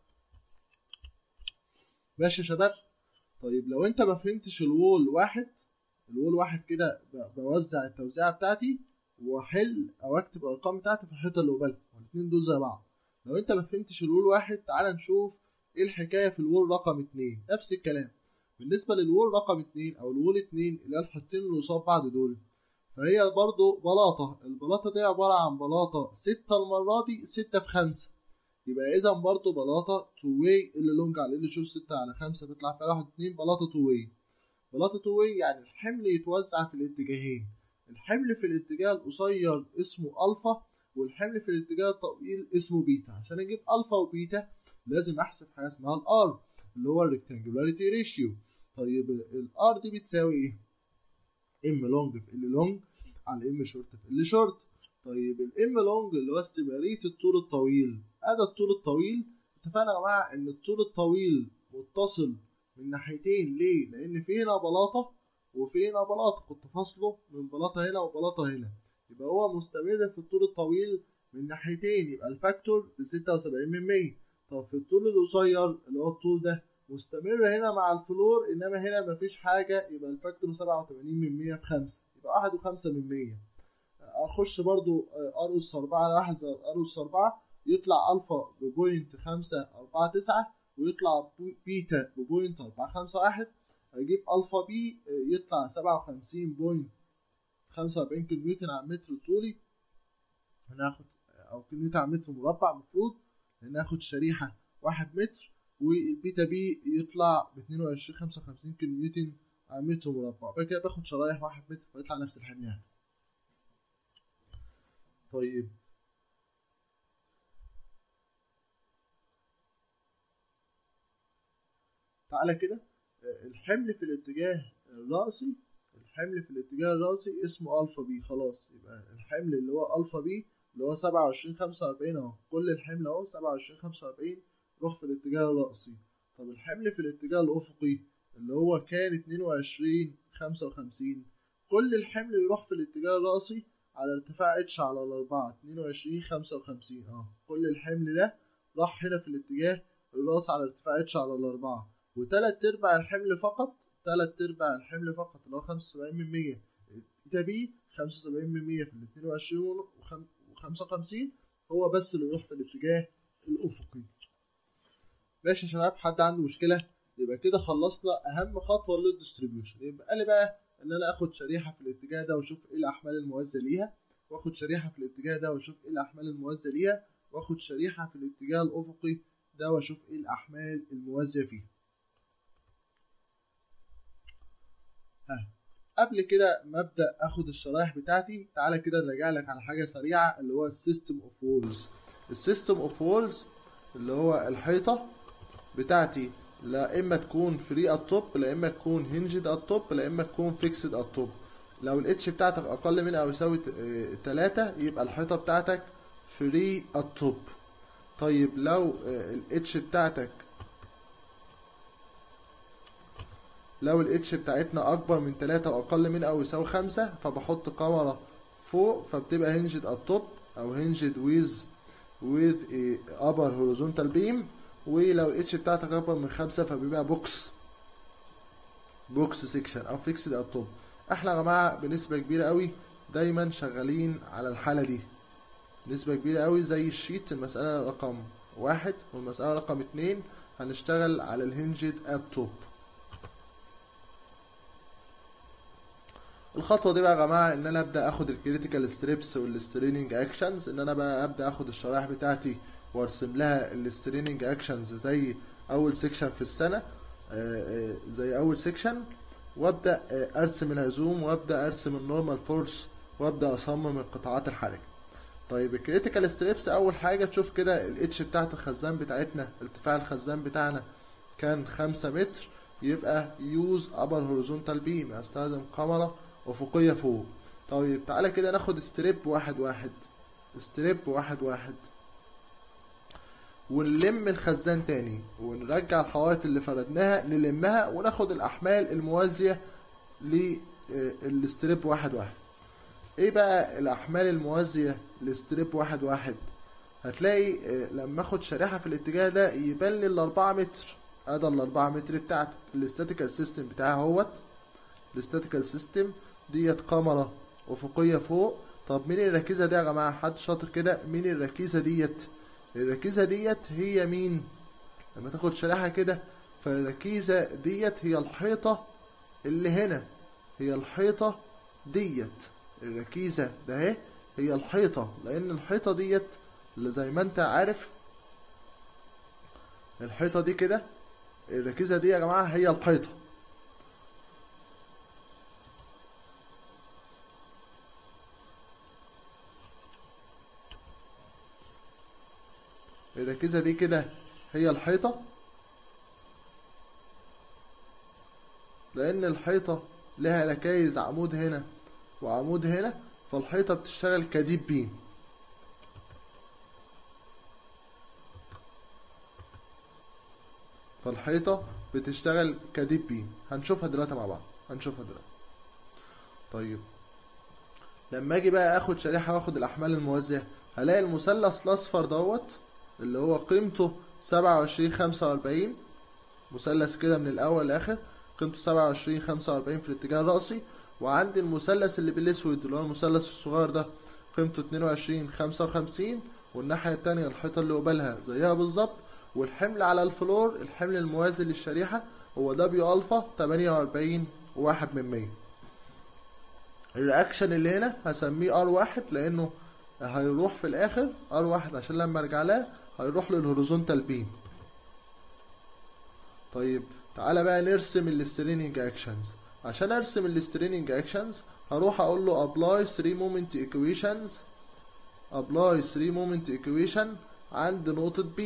ماشي يا شباب طيب لو انت ما فهمتش الوول واحد الوول واحد كده ب- بوزع التوزيعة بتاعتي واحل او اكتب الارقام بتاعتي في الحيطة اللي قبالها والاتنين دول زي بعض لو انت ما فهمتش الوول واحد تعال نشوف ايه الحكاية في الوول رقم اتنين نفس الكلام بالنسبة للوول رقم اتنين او الوول اتنين اللي هي الحيطتين اللي قصاد بعض دول فهي برضو بلاطة البلاطة دي عبارة عن بلاطة ستة المرة دي ستة في خمسة يبقى إذا برضو بلاطة تو واي اللي لونج على اللي شوف ستة على خمسة تطلع فيها واحد اتنين بلاطة تو واي بلاطة تو واي يعني الحمل يتوزع في الاتجاهين الحمل في الاتجاه القصير اسمه ألفا والحمل في الاتجاه الطويل اسمه بيتا عشان أجيب ألفا وبيتا لازم أحسب حاجة اسمها الآر اللي هو الريكتانجولاريتي ريشيو طيب الآر دي بتساوي إيه؟ ام لونج في ال لونج على ام شورت في ال شورت طيب الام لونج اللي هو استمرارية الطول الطويل ادي الطول الطويل اتفقنا يا جماعة ان الطول الطويل متصل من ناحيتين ليه؟ لان في هنا بلاطة وفي هنا بلاطة كنت فاصله من بلاطة هنا وبلاطة هنا يبقى هو مستمر في الطول الطويل من ناحيتين يبقى الفاكتور ب 76 من 100 طب في الطول القصير اللي هو الطول ده مستمر هنا مع الفلور انما هنا مفيش حاجة يبقى الفاكتور 87 من 100 في 5 يبقى واحد وخمسة من 100 اخش برضو ار اس 4 على واحد زائد ار اس 4 يطلع الفا ببوينت 5 4 9 ويطلع بيتا ببوينت 4 5 1 اجيب الفا بي يطلع 57 بوينت 45 كيلو نيوتن على المتر طولي هناخد او كيلو نيوتن على متر مربع المفروض هناخد شريحة 1 متر والبيتا بي يطلع ب 22 55 كيلو نيوتن على متر مربع بعد كده باخد شرايح 1 متر فيطلع نفس الحمل يعني طيب تعالى كده الحمل في الاتجاه الرأسي الحمل في الاتجاه الرأسي اسمه ألفا بي خلاص يبقى الحمل اللي هو ألفا بي اللي هو سبعة وعشرين خمسة وأربعين أهو كل الحمل أهو سبعة وعشرين خمسة وأربعين روح في الاتجاه الرأسي طب الحمل في الاتجاه الأفقي اللي هو كان اتنين وعشرين خمسة وخمسين كل الحمل يروح في الاتجاه الرأسي على ارتفاع اتش على الأربعة اتنين وعشرين خمسة وخمسين اه كل الحمل ده راح هنا في الاتجاه الرأس على ارتفاع اتش على الأربعة وتلات أرباع الحمل فقط تلات أرباع الحمل فقط اللي هو خمسة وسبعين من مية بيتا بي خمسة وسبعين من مية في الاتنين وعشرين وخمسة وخمسين هو بس اللي يروح في الاتجاه الأفقي ماشي يا شباب حد عنده مشكلة يبقى كده خلصنا أهم خطوة للديستريبيوشن يبقى لي بقى ان انا اخد شريحه في الاتجاه ده واشوف ايه الاحمال الموازيه ليها واخد شريحه في الاتجاه ده واشوف ايه الاحمال الموازيه ليها واخد شريحه في الاتجاه الافقي ده واشوف ايه الاحمال الموازيه فيه ها قبل كده ما ابدا اخد الشرايح بتاعتي تعالى كده نراجع لك على حاجه سريعه اللي هو السيستم اوف وولز السيستم اوف وولز اللي هو الحيطه بتاعتي لا اما تكون فري التوب لا اما تكون هنجد التوب لا اما تكون فيكسد التوب لو الاتش بتاعتك اقل من او يساوي 3 يبقى الحيطه بتاعتك فري التوب طيب لو الاتش بتاعتك لو الاتش بتاعتنا اكبر من 3 واقل من او يساوي 5 فبحط كاميرا فوق فبتبقى هنجد at top او هنجد with with a upper horizontal beam ولو الاتش بتاعتك اكبر من 5 فبيبقى بوكس بوكس سيكشن او فيكسد at top احنا يا جماعه بنسبه كبيره قوي دايما شغالين على الحاله دي نسبه كبيره قوي زي الشيت المساله رقم واحد والمساله رقم اتنين هنشتغل على الهنجد at top الخطوه دي بقى يا جماعه ان انا ابدا اخد الكريتيكال ستريبس والستريننج اكشنز ان انا بقى ابدا اخد الشرائح بتاعتي وارسم لها الستريننج اكشنز زي اول سيكشن في السنه آه، آه، زي اول سيكشن وابدا آه، ارسم الهزوم وابدا ارسم النورمال فورس وابدا اصمم القطاعات الحرجه طيب الكريتيكال ستريبس اول حاجه تشوف كده الاتش بتاعت الخزان بتاعتنا ارتفاع الخزان بتاعنا كان خمسة متر يبقى يوز ابر هوريزونتال بيم استخدم كاميرا افقيه فوق طيب تعالى كده ناخد ستريب واحد واحد ستريب واحد واحد ونلم الخزان تاني ونرجع الحوائط اللي فردناها نلمها وناخد الاحمال الموازيه للستريب واحد واحد ايه بقى الاحمال الموازيه لستريب واحد واحد هتلاقي آه، لما اخد شريحه في الاتجاه ده يبان لي الاربعة متر ادي الاربعة متر بتاعتك الاستاتيكال سيستم بتاعها اهوت الاستاتيكال سيستم ديت كاميرا افقيه فوق طب مين الركيزه دي يا جماعه حد شاطر كده مين الركيزه ديت الركيزه ديت هي مين لما تاخد شريحه كده فالركيزه ديت هي الحيطه اللي هنا هي الحيطه ديت الركيزه ده اهي هي الحيطه لان الحيطه ديت اللي زي ما انت عارف الحيطه دي كده الركيزه دي يا جماعه هي الحيطه الركيزة دي كده هي الحيطة لأن الحيطة لها ركايز عمود هنا وعمود هنا فالحيطة بتشتغل كديب بيم فالحيطة بتشتغل كديب بيم هنشوفها دلوقتي مع بعض هنشوفها دلوقتي طيب لما اجي بقى اخد شريحة واخد الاحمال الموازية هلاقي المثلث الاصفر دوت اللي هو قيمته سبعة وعشرين خمسة وأربعين مثلث كده من الأول لآخر قيمته سبعة وعشرين خمسة وأربعين في الاتجاه الرأسي وعندي المثلث اللي بالأسود اللي هو المثلث الصغير ده قيمته اتنين وعشرين خمسة وخمسين والناحية التانية الحيطة اللي قبالها زيها بالظبط والحمل على الفلور الحمل الموازي للشريحة هو دبليو ألفا تمانية وأربعين واحد من مية الرياكشن اللي هنا هسميه ار واحد لأنه هيروح في الآخر ار واحد عشان لما ارجع لها هيروح للهوريزونتال بيم طيب تعالى بقى نرسم الستريننج اكشنز عشان ارسم الستريننج اكشنز هروح اقول له apply 3 moment equations apply 3 moment equation عند نقطة B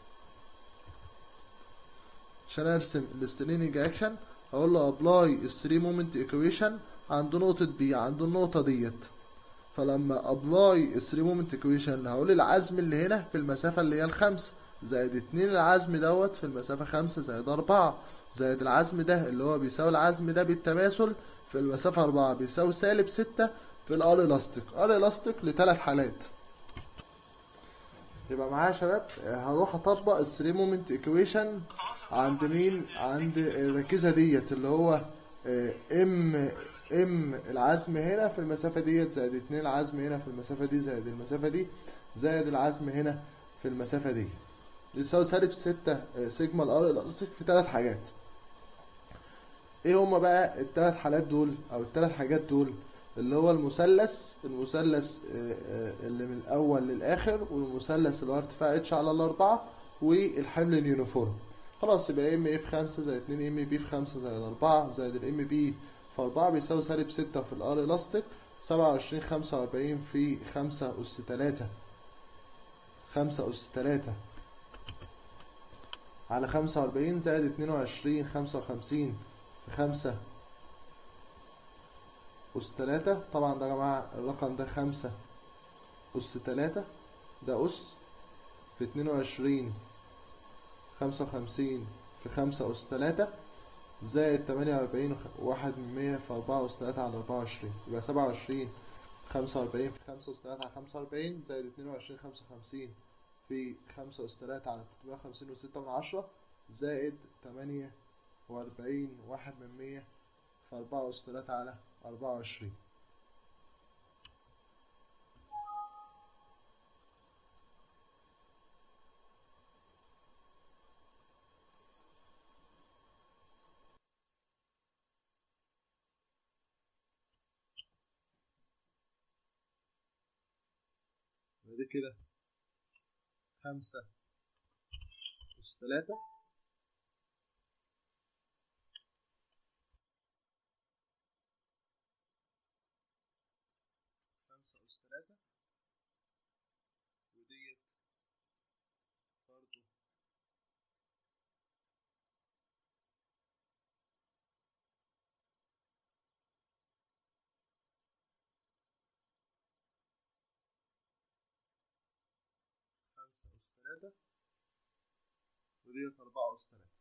عشان ارسم الستريننج اكشن هقول له apply 3 moment equation عند نقطة B عند النقطة ديت فلما ابلاي 3 مومنت ايكويشن هقول العزم اللي هنا في المسافة اللي هي الخمسة زائد اتنين العزم دوت في المسافة خمسة زائد أربعة زائد العزم ده اللي هو بيساوي العزم ده بالتماثل في المسافة أربعة بيساوي سالب ستة في الار الاستيك ار الاستيك لثلاث حالات يبقى معايا يا شباب هروح اطبق ال 3 مومنت ايكويشن عند مين عند الركيزة ديت اللي هو ام ام العزم هنا في المسافة ديت زائد اتنين العزم هنا في المسافة دي زائد المسافة دي زائد العزم هنا في المسافة دي يساوي سالب ستة سيجما الار الاستيك في ثلاث حاجات ايه هما بقى الثلاث حالات دول او الثلاث حاجات دول اللي هو المثلث المثلث اللي من الاول للاخر والمثلث اللي هو ارتفاع اتش على الاربعة والحمل اليونيفورم خلاص يبقى ام ايه في خمسة زائد اتنين ام بي في خمسة زائد اربعة زائد الام بي في أربعة بيساوي سالب ستة في الار الاستيك سبعة وعشرين خمسة وأربعين في خمسة أس تلاتة خمسة أس تلاتة على خمسة وأربعين زائد اتنين وعشرين خمسة وخمسين في خمسة أس تلاتة طبعا ده يا جماعة الرقم ده خمسة أس تلاتة ده أس في اتنين وعشرين خمسة وخمسين في خمسة أس تلاتة زائد تمانية وأربعين واحد من مية في أربعة أس تلاتة على أربعة وعشرين يبقى سبعة وعشرين خمسة وأربعين في خمسة أس تلاتة على خمسة وأربعين زائد اتنين وعشرين خمسة وخمسين في خمسة أس تلاتة على تلتمية وخمسين وستة من عشرة زائد تمانية وأربعين واحد من مية في أربعة أس تلاتة على أربعة وعشرين بعد كده خمسة أس تلاتة خمسة أس تلاتة وديت برضو خمسة أس تلاتة وديت أربعة أس تلاتة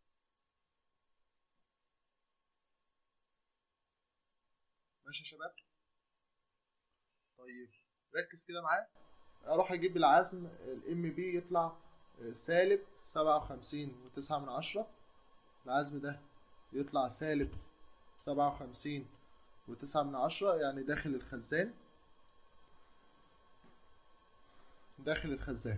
ماشي يا شباب طيب ركز كده معايا اروح اجيب العزم الام بي يطلع سالب سبعة وخمسين وتسعة من عشرة العزم ده يطلع سالب سبعة وخمسين وتسعة من عشرة يعني داخل الخزان داخل الخزان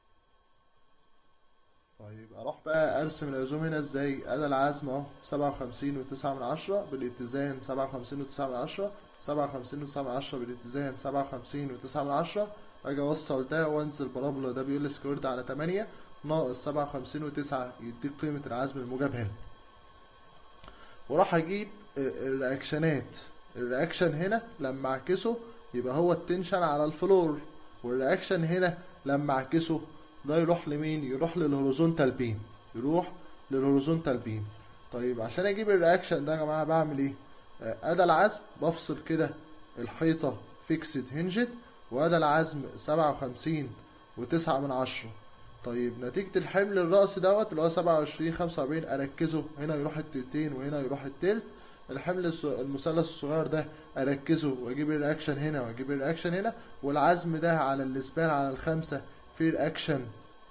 طيب اروح بقى ارسم العزوم هنا ازاي انا العزم اهو سبعة وخمسين وتسعة من عشرة بالاتزان سبعة وخمسين وتسعة من عشرة سبعة وخمسين وتسعة من عشرة بالاتزان سبعة وخمسين وتسعة من عشرة اجي اوصل ده وانزل بارابولا ده بيقول لي سكويرد على تمانية ناقص سبعة وخمسين وتسعة يديك قيمة العزم الموجب هنا وراح اجيب الرياكشنات الرياكشن هنا لما اعكسه يبقى هو التنشن على الفلور والرياكشن هنا لما اعكسه ده يروح لمين يروح للهوريزونتال بيم يروح للهوريزونتال بيم طيب عشان اجيب الرياكشن ده يا جماعه بعمل ايه ادى العزم بفصل كده الحيطه فيكسد هنجد وادى العزم سبعة وخمسين وتسعة من عشرة طيب نتيجة الحمل الرأس دوت اللي هو سبعة وعشرين خمسة وأربعين أركزه هنا يروح التلتين وهنا يروح التلت الحمل المثلث الصغير ده أركزه وأجيب الرياكشن هنا وأجيب الرياكشن هنا والعزم ده على الإسبان على الخمسة في رياكشن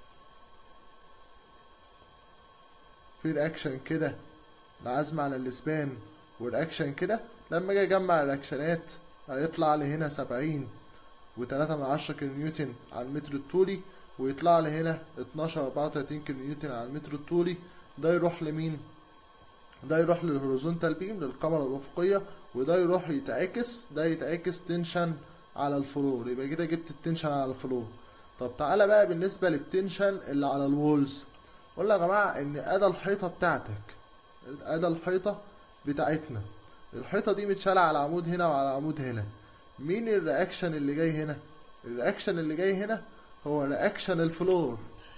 في رياكشن كده العزم على الإسبان والرياكشن كده لما أجي أجمع الرياكشنات هيطلع لي هنا سبعين وتلاتة من عشرة كيلو نيوتن على المتر الطولي ويطلع لي هنا اتناشر أربعة وتلاتين كيلو نيوتن على المتر الطولي ده يروح لمين؟ ده يروح للهوريزونتال بيم للقمرة الأفقية وده يروح يتعكس ده يتعكس تنشن على الفلور يبقى كده جبت التنشن على الفلور طب تعالى بقى بالنسبة للتنشن اللي على الوولز قلنا يا جماعة إن أدا الحيطة بتاعتك أدا الحيطة بتاعتنا الحيطة دي متشالة على عمود هنا وعلى عمود هنا مين الرياكشن اللي جاي هنا الرياكشن اللي جاي هنا هو رياكشن الفلور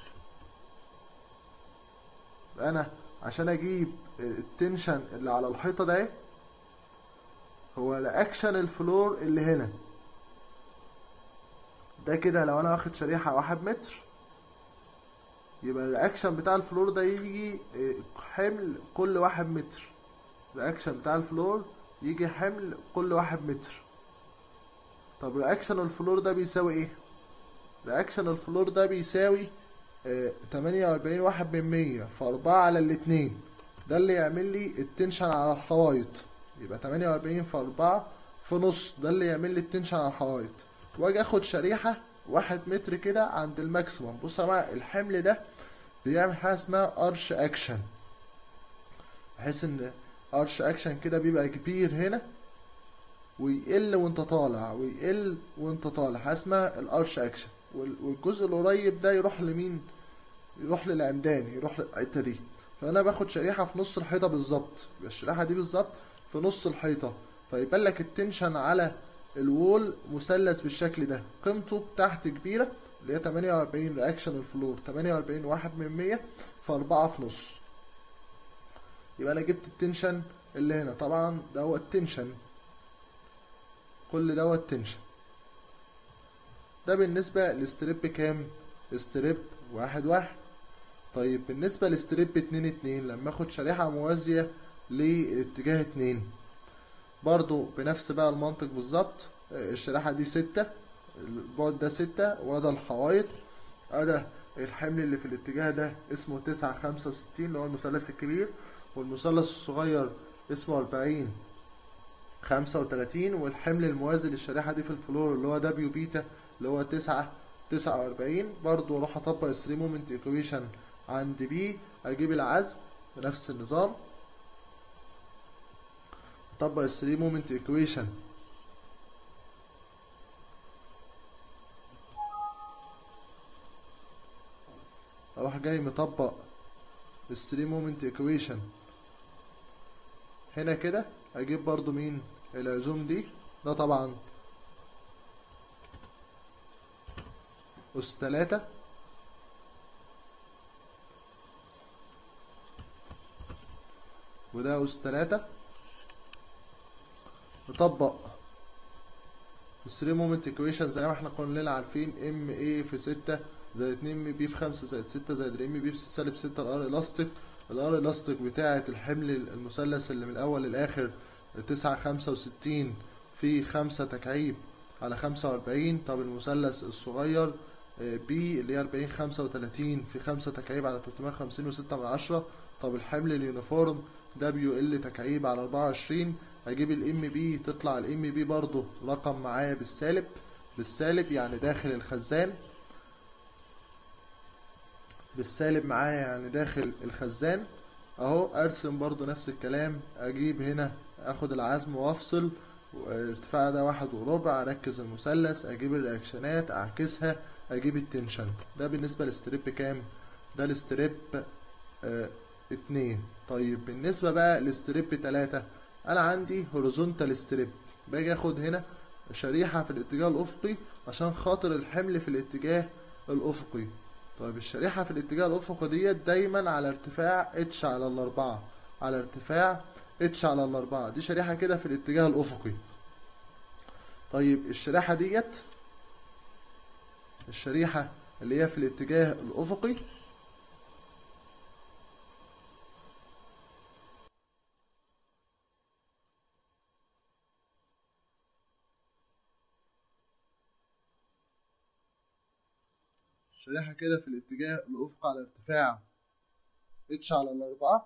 انا عشان اجيب التنشن اللي على الحيطة ده هو رياكشن الفلور اللي هنا ده كده لو انا واخد شريحة واحد متر يبقى الرياكشن بتاع الفلور ده يجي حمل كل واحد متر الرياكشن بتاع الفلور يجي حمل كل واحد متر طب رياكشن الفلور ده بيساوي ايه رياكشن الفلور ده بيساوي تمانية وأربعين واحد من مية في أربعة على الاتنين ده اللي يعمل لي التنشن على الحوايط يبقى تمانية وأربعين في أربعة في نص ده اللي يعمل لي التنشن على الحوايط واجي اخد شريحة واحد متر كده عند الماكسيموم بص يا جماعة الحمل ده بيعمل حاجة اسمها ارش اكشن بحيث ان ارش اكشن كده بيبقى كبير هنا ويقل وانت طالع ويقل وانت طالع حاجه اسمها الارش اكشن والجزء القريب ده يروح لمين يروح للعمدان يروح للحته دي فانا باخد شريحه في نص الحيطه بالظبط يبقى الشريحه دي بالظبط في نص الحيطه فيبان لك التنشن على الوول مثلث بالشكل ده قيمته تحت كبيره اللي هي 48 رياكشن الفلور 48 واحد من 100 في 4 في نص يبقى انا جبت التنشن اللي هنا طبعا ده هو التنشن كل دوت تنشن ده بالنسبة لستريب كام ستريب واحد واحد طيب بالنسبة لستريب اتنين اتنين لما اخد شريحة موازية لاتجاه اتنين برضو بنفس بقى المنطق بالظبط آه، الشريحة دي ستة البعد ده ستة وده الحوايط أدا الحمل اللي في الاتجاه ده اسمه تسعة خمسة وستين اللي هو المثلث الكبير والمثلث الصغير اسمه أربعين خمسة وتلاتين والحمل الموازي للشريحة دي في الفلور اللي هو دبليو بيتا اللي هو تسعة تسعة وأربعين برضو أروح أطبق الثري مومنت ايكويشن عند بي أجيب العزم بنفس النظام أطبق الثري مومنت ايكويشن اروح جاي مطبق الثري مومنت ايكويشن هنا كده اجيب برضو مين العزوم دي ده طبعا اس تلاتة وده اس تلاتة نطبق الثري مومنت ايكويشن زي ما احنا كلنا عارفين ام اي في ستة زائد اتنين ام بي في خمسة زائد ستة زائد الام بي في سالب ستة الار الاستيك الار الاستيك بتاعة الحمل المثلث اللي من الاول للاخر تسعة خمسة وستين في خمسة تكعيب على خمسة وأربعين طب المثلث الصغير بي اللي هي أربعين خمسة وتلاتين في خمسة تكعيب على تلتمية وخمسين وستة من عشرة طب الحمل اليونيفورم دبليو ال تكعيب على أربعة وعشرين أجيب الام بي تطلع الام بي برضو رقم معايا بالسالب بالسالب يعني داخل الخزان بالسالب معايا يعني داخل الخزان اهو ارسم برضو نفس الكلام اجيب هنا اخد العزم وافصل ارتفاع ده واحد وربع اركز المثلث اجيب الرياكشنات اعكسها اجيب التنشن ده بالنسبة للستريب كام ده الستريب اه اتنين طيب بالنسبة بقى للستريب تلاتة انا عندي هوريزونتال ستريب باجي اخد هنا شريحة في الاتجاه الافقي عشان خاطر الحمل في الاتجاه الافقي طيب الشريحة في الاتجاه الأفقي ديت دايما على ارتفاع اتش على الأربعة على ارتفاع اتش على الأربعة دي شريحة كده في الاتجاه الأفقي طيب الشريحة ديت الشريحة اللي هي في الاتجاه الأفقي شريحة كده في الاتجاه الأفقي على ارتفاع اتش على الأربعة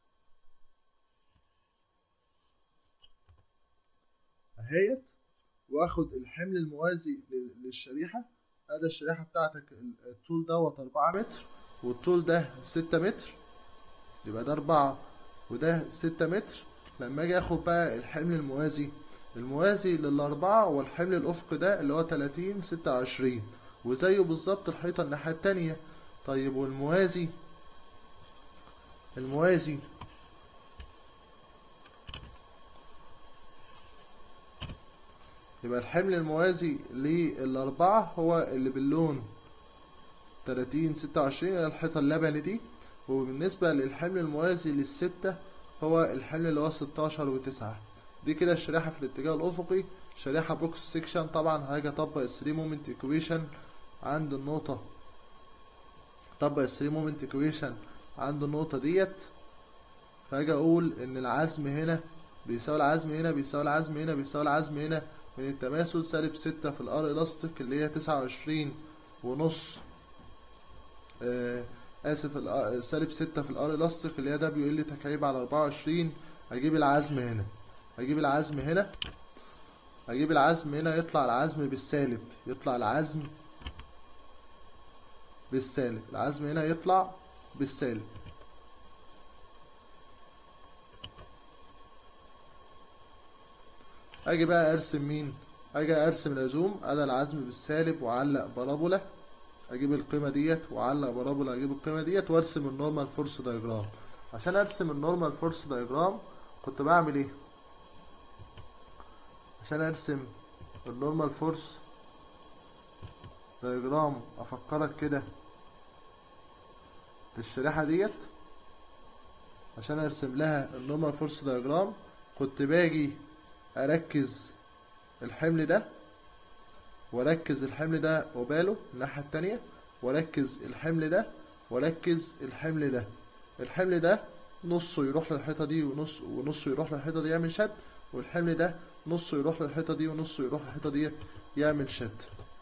أهيت وآخد الحمل الموازي للشريحة أدا الشريحة بتاعتك الطول دوت أربعة متر والطول ده ستة متر يبقى ده أربعة وده ستة متر لما أجي آخد بقى الحمل الموازي الموازي للأربعة والحمل الأفقي ده اللي هو تلاتين ستة وعشرين وزيه بالظبط الحيطة الناحية التانية طيب والموازي الموازي يبقى الحمل الموازي للأربعة هو اللي باللون تلاتين ستة وعشرين الحيطة اللبني دي وبالنسبة للحمل الموازي للستة هو الحمل اللي هو ستاشر وتسعة دي كده الشريحة في الاتجاه الأفقي شريحة بوكس سيكشن طبعا هاجي أطبق الثري مومنت ايكويشن عند النقطة طبق الثري مومنت ايكويشن عند النقطة ديت فاجي اقول ان العزم هنا بيساوي العزم هنا بيساوي العزم هنا بيساوي العزم هنا من التماثل سالب ستة في الار الاستيك اللي هي تسعة وعشرين ونص آه اسف سالب ستة في الار الاستيك اللي هي دبليو ال تكعيب على اربعة وعشرين اجيب العزم هنا اجيب العزم هنا اجيب العزم هنا يطلع العزم بالسالب يطلع العزم بالسالب العزم هنا يطلع بالسالب اجي بقى ارسم مين اجي ارسم العزوم ادي العزم بالسالب واعلق بارابولا اجيب القيمه ديت واعلق بارابولا اجيب القيمه ديت وارسم النورمال فورس دايجرام عشان ارسم النورمال فورس دايجرام كنت بعمل ايه عشان ارسم النورمال فورس دايجرام افكرك كده الشريحة ديت عشان ارسم لها النورمال فورس دايجرام كنت باجي اركز الحمل ده واركز الحمل ده قباله الناحية التانية واركز الحمل ده واركز الحمل ده الحمل ده نصه يروح للحيطة دي ونص ونصه يروح للحيطة دي يعمل شد والحمل ده نصه يروح للحيطة دي ونصه يروح للحيطة دي يعمل شد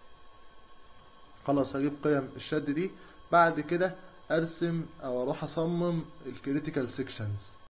خلاص هجيب قيم الشد دي بعد كده ارسم او اروح اصمم الكريتيكال سيكشنز